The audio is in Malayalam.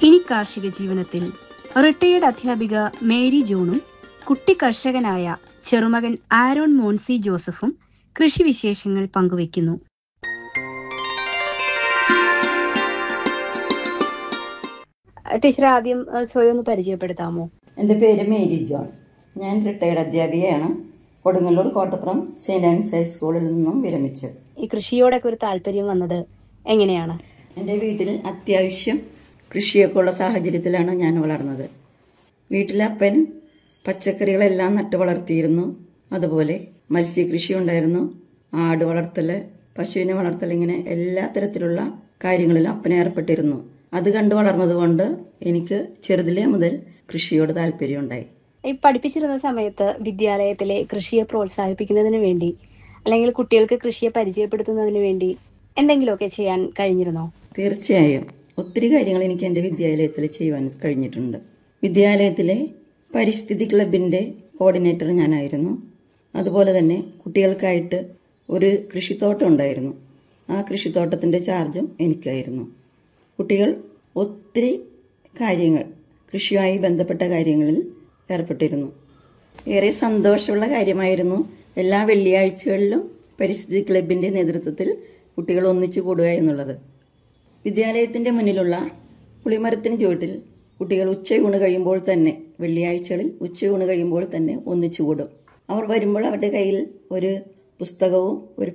ഇനി കാർഷിക ജീവനത്തിൽ റിട്ടയേർഡ് അധ്യാപിക മേരി ജോണും കുട്ടി കർഷകനായ ചെറുമകൻ ആരോൺ മോൺസി ജോസഫും കൃഷിവിശേഷങ്ങൾ പങ്കുവയ്ക്കുന്നു ടീച്ചർ ആദ്യം അഹ് സ്വയം ഒന്ന് പരിചയപ്പെടുത്താമോ എൻ്റെ പേര് മേരി ജോൺ ഞാൻ റിട്ടയർഡ് അധ്യാപികയാണ് കൊടുങ്ങല്ലൂർ കോട്ടപ്പുറം സെയിൻറ് ആൻസ് ഹൈസ്കൂളിൽ നിന്നും വിരമിച്ചു ഈ കൃഷിയോടൊക്കെ ഒരു താല്പര്യം വന്നത് എങ്ങനെയാണ് എൻ്റെ വീട്ടിൽ അത്യാവശ്യം കൃഷിയൊക്കെ ഉള്ള സാഹചര്യത്തിലാണ് ഞാൻ വളർന്നത് വീട്ടിലെ അപ്പൻ പച്ചക്കറികളെല്ലാം നട്ടു വളർത്തിയിരുന്നു അതുപോലെ മത്സ്യകൃഷി ഉണ്ടായിരുന്നു ആട് വളർത്തൽ പശുവിനെ വളർത്തൽ ഇങ്ങനെ എല്ലാ തരത്തിലുള്ള കാര്യങ്ങളിലും അപ്പനെ ഏർപ്പെട്ടിരുന്നു അത് കണ്ടു വളർന്നതുകൊണ്ട് എനിക്ക് ചെറുതിലേ മുതൽ കൃഷിയോട് താല്പര്യമുണ്ടായി ഈ പഠിപ്പിച്ചിരുന്ന സമയത്ത് വിദ്യാലയത്തിലെ കൃഷിയെ പ്രോത്സാഹിപ്പിക്കുന്നതിന് വേണ്ടി അല്ലെങ്കിൽ കുട്ടികൾക്ക് കൃഷിയെ പരിചയപ്പെടുത്തുന്നതിന് വേണ്ടി എന്തെങ്കിലുമൊക്കെ ചെയ്യാൻ കഴിഞ്ഞിരുന്നോ തീർച്ചയായും ഒത്തിരി കാര്യങ്ങൾ എനിക്ക് എൻ്റെ വിദ്യാലയത്തിൽ ചെയ്യുവാൻ കഴിഞ്ഞിട്ടുണ്ട് വിദ്യാലയത്തിലെ പരിസ്ഥിതി ക്ലബിൻ്റെ കോർഡിനേറ്റർ ഞാനായിരുന്നു അതുപോലെ തന്നെ കുട്ടികൾക്കായിട്ട് ഒരു കൃഷിത്തോട്ടം ഉണ്ടായിരുന്നു ആ കൃഷിത്തോട്ടത്തിൻ്റെ ചാർജും എനിക്കായിരുന്നു കുട്ടികൾ ഒത്തിരി കാര്യങ്ങൾ കൃഷിയുമായി ബന്ധപ്പെട്ട കാര്യങ്ങളിൽ ഏർപ്പെട്ടിരുന്നു ഏറെ സന്തോഷമുള്ള കാര്യമായിരുന്നു എല്ലാ വെള്ളിയാഴ്ചകളിലും പരിസ്ഥിതി ക്ലബിൻ്റെ നേതൃത്വത്തിൽ കുട്ടികൾ ഒന്നിച്ചു കൂടുക എന്നുള്ളത് വിദ്യാലയത്തിൻ്റെ മുന്നിലുള്ള പുളിമരത്തിന് ചുവട്ടിൽ കുട്ടികൾ ഉച്ചയൂണ് കഴിയുമ്പോൾ തന്നെ വെള്ളിയാഴ്ചകളിൽ ഉച്ചയൂണ് കഴിയുമ്പോൾ തന്നെ ഒന്നിച്ചു കൂടും അവർ വരുമ്പോൾ അവരുടെ കയ്യിൽ ഒരു പുസ്തകവും ഒരു